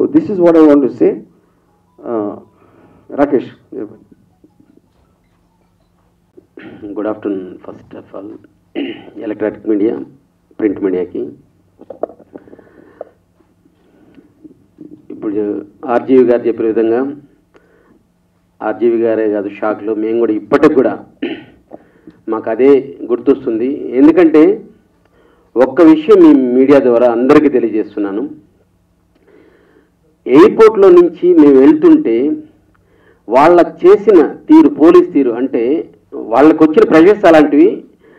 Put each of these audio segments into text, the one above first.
this is what I want to say. Uh, Rakesh. Good afternoon first of all electronic media print మీడియాకి ఇప్పుడు RGV గారు చెప్పిన విధంగా RGV గారే కాదు షాక్లో మేము కూడా ఇప్పటికి కూడా మాకు అదే గుర్తొస్తుంది ఎందుకంటే ఒక్క విషయం మీ మీడియా ద్వారా అందరికీ తెలియజేస్తున్నాను ఎయిర్పోర్ట్లో నుంచి మేము వెళ్తుంటే వాళ్ళ చేసిన తీరు పోలీస్ తీరు అంటే వాళ్ళకు వచ్చిన ప్రెషర్స్ అలాంటివి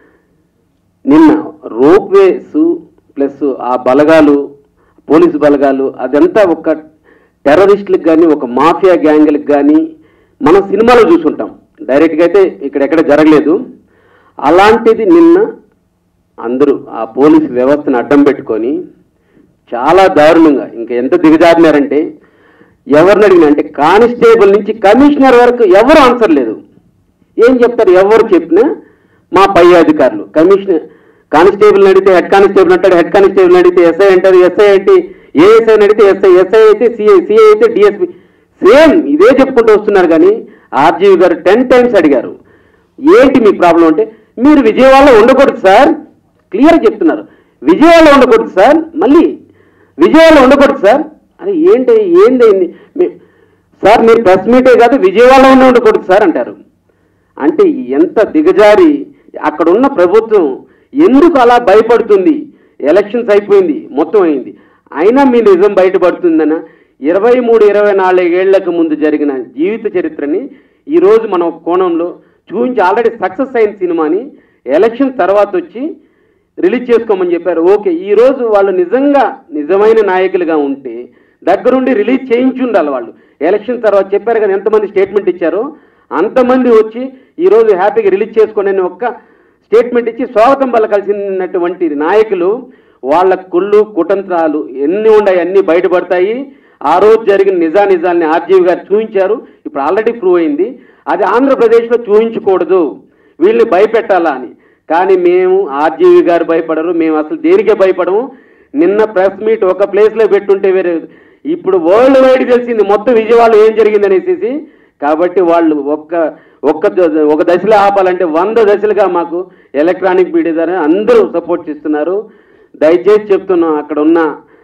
నిన్న రోప్ వేస్ ప్లస్ ఆ బలగాలు పోలీసు బలగాలు అదంతా ఒక టెర్రరిస్టులకు కానీ ఒక మాఫియా గ్యాంగ్లకు కానీ మనం సినిమాలో చూసుంటాం డైరెక్ట్గా అయితే ఇక్కడ ఎక్కడ జరగలేదు అలాంటిది నిన్న అందరూ ఆ పోలీసు వ్యవస్థను అడ్డం పెట్టుకొని చాలా దారుణంగా ఇంకా ఎంత దిగజారినారంటే ఎవరిని అడిగినా అంటే కానిస్టేబుల్ నుంచి కమిషనర్ వరకు ఎవరు ఆన్సర్ లేదు ఏం చెప్తారు ఎవరు చెప్పినా మా పై అధికారులు కమిషనర్ కానిస్టేబుల్ అడిగితే హెడ్ కానిస్టేబుల్ అంటాడు హెడ్ కానిస్టేబుల్ అడిగితే ఎస్ఐ అంటారు ఎస్ఐ అంటే ఏఎస్ఐ అడిగితే ఎస్ఐ ఎస్ఐ అయితే సిఐ సిఐ అయితే డిఎస్పి సేమ్ ఇదే చెప్పుకుంటూ వస్తున్నారు కానీ ఆర్జీవి గారు టెన్ టైమ్స్ అడిగారు ఏంటి మీ ప్రాబ్లం అంటే మీరు విజయవాడలో ఉండకూడదు సార్ క్లియర్ చెప్తున్నారు విజయవాడలో ఉండకూడదు సార్ మళ్ళీ విజయవాడలో ఉండకూడదు సార్ అరే ఏంటి ఏంది మీ- సార్ మీరు ప్రెస్ మీటే కాదు విజయవాడలో ఉన్న ఉండకూడదు సార్ అంటారు అంటే ఎంత దిగజారి అక్కడ ఉన్న ప్రభుత్వం ఎందుకు అలా భయపడుతుంది ఎలక్షన్స్ అయిపోయింది మొత్తం అయింది అయినా మీ నిజం బయటపడుతుందన ఇరవై మూడు ఇరవై నాలుగేళ్లకు ముందు జరిగిన జీవిత చరిత్రని ఈరోజు మనం ఒక కోణంలో చూపించి ఆల్రెడీ సక్సెస్ అయిన సినిమాని ఎలక్షన్ తర్వాత వచ్చి రిలీజ్ చేసుకోమని చెప్పారు ఓకే ఈ రోజు వాళ్ళు నిజంగా నిజమైన నాయకులుగా ఉంటే దగ్గరుండి రిలీజ్ చేయించి ఉండాలి వాళ్ళు ఎలక్షన్ తర్వాత చెప్పారు కదా ఎంతమంది స్టేట్మెంట్ ఇచ్చారో అంతమంది వచ్చి ఈ రోజు హ్యాపీగా రిలీజ్ చేసుకోండి అని ఒక్క స్టేట్మెంట్ ఇచ్చి స్వాగతం పలకాల్సినటువంటి నాయకులు వాళ్ళ కుళ్ళు కుతంత్రాలు ఎన్ని ఉన్నాయి అన్ని బయటపడతాయి ఆ రోజు జరిగిన నిజా నిజాల్ని ఆర్జీవి గారు చూపించారు ఇప్పుడు ఆల్రెడీ ప్రూవ్ అయింది అది ఆంధ్రప్రదేశ్లో చూపించకూడదు వీళ్ళని భయపెట్టాలా అని కానీ మేము ఆర్జీవి గారు భయపడరు మేము అసలు దేనికే భయపడము నిన్న ప్రెస్ మీట్ ఒక ప్లేస్లో పెట్టుంటే వేరే ఇప్పుడు వరల్డ్ వైడ్ తెలిసింది మొత్తం విజయవాడలో ఏం జరిగింది అనేసి కాబట్టి వాళ్ళు ఒక్క ఒక్క ద- ఒక దశలో ఆపాలంటే వంద దశలుగా మాకు ఎలక్ట్రానిక్ మీడియా ద్వారా అందరూ సపోర్ట్ చేస్తున్నారు దయచేసి చెప్తున్నాం అక్కడ ఉన్న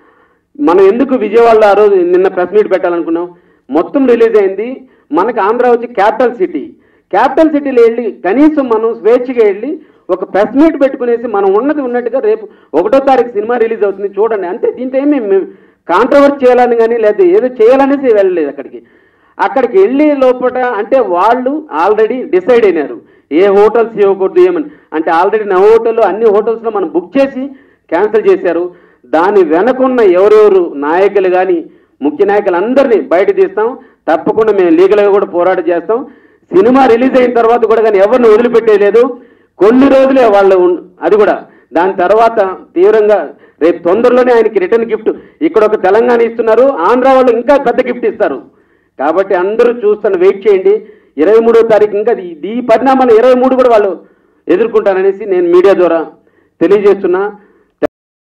మనం ఎందుకు విజయవాడలో ఆ రోజు నిన్న ప్రెస్ మీట్ పెట్టాలనుకున్నాం మొత్తం రిలీజ్ అయింది మనకి ఆంధ్ర వచ్చి క్యాపిటల్ సిటీ క్యాపిటల్ సిటీలో వెళ్ళి కనీసం మనం స్వేచ్ఛగా వెళ్ళి ఒక ప్రెస్ మీట్ పెట్టుకునేసి మనం ఉన్నది ఉన్నట్టుగా రేపు ఒకటో తారీఖు సినిమా రిలీజ్ అవుతుంది చూడండి అంతే దీంట్లో ఏమి మేము కాంట్రవర్ట్ చేయాలని కానీ లేదా ఏదో చేయాలనేసి వెళ్ళలేదు అక్కడికి అక్కడికి వెళ్ళే లోపల అంటే వాళ్ళు ఆల్రెడీ డిసైడ్ అయినారు ఏ హోటల్స్ ఇవ్వకూడదు ఏమని అంటే ఆల్రెడీ నా హోటల్ అన్ని హోటల్స్లో మనం బుక్ చేసి క్యాన్సిల్ చేశారు దాని వెనకున్న ఎవరెవరు నాయకులు కానీ ముఖ్య నాయకులు అందరినీ బయట తీస్తాం తప్పకుండా మేము లీగల్గా కూడా పోరాటం చేస్తాం సినిమా రిలీజ్ అయిన తర్వాత కూడా కానీ ఎవరిని వదిలిపెట్టేయలేదు కొన్ని రోజులే వాళ్ళు ఉన్- అది కూడా దాని తర్వాత తీవ్రంగా రేపు తొందరలోనే ఆయనకి రిటర్న్ గిఫ్ట్ ఇక్కడ ఒక తెలంగాణ ఇస్తున్నారు ఆంధ్ర వాళ్ళు ఇంకా పెద్ద గిఫ్ట్ ఇస్తారు కాబట్టి అందరూ చూస్తాను వెయిట్ చేయండి ఇరవై మూడో తారీఖు ఇంకా ఈ- ఈ పరిణామాలు ఇరవై మూడు కూడా వాళ్ళు ఎదుర్కొంటారనేసి నేను మీడియా ద్వారా తెలియజేస్తున్నా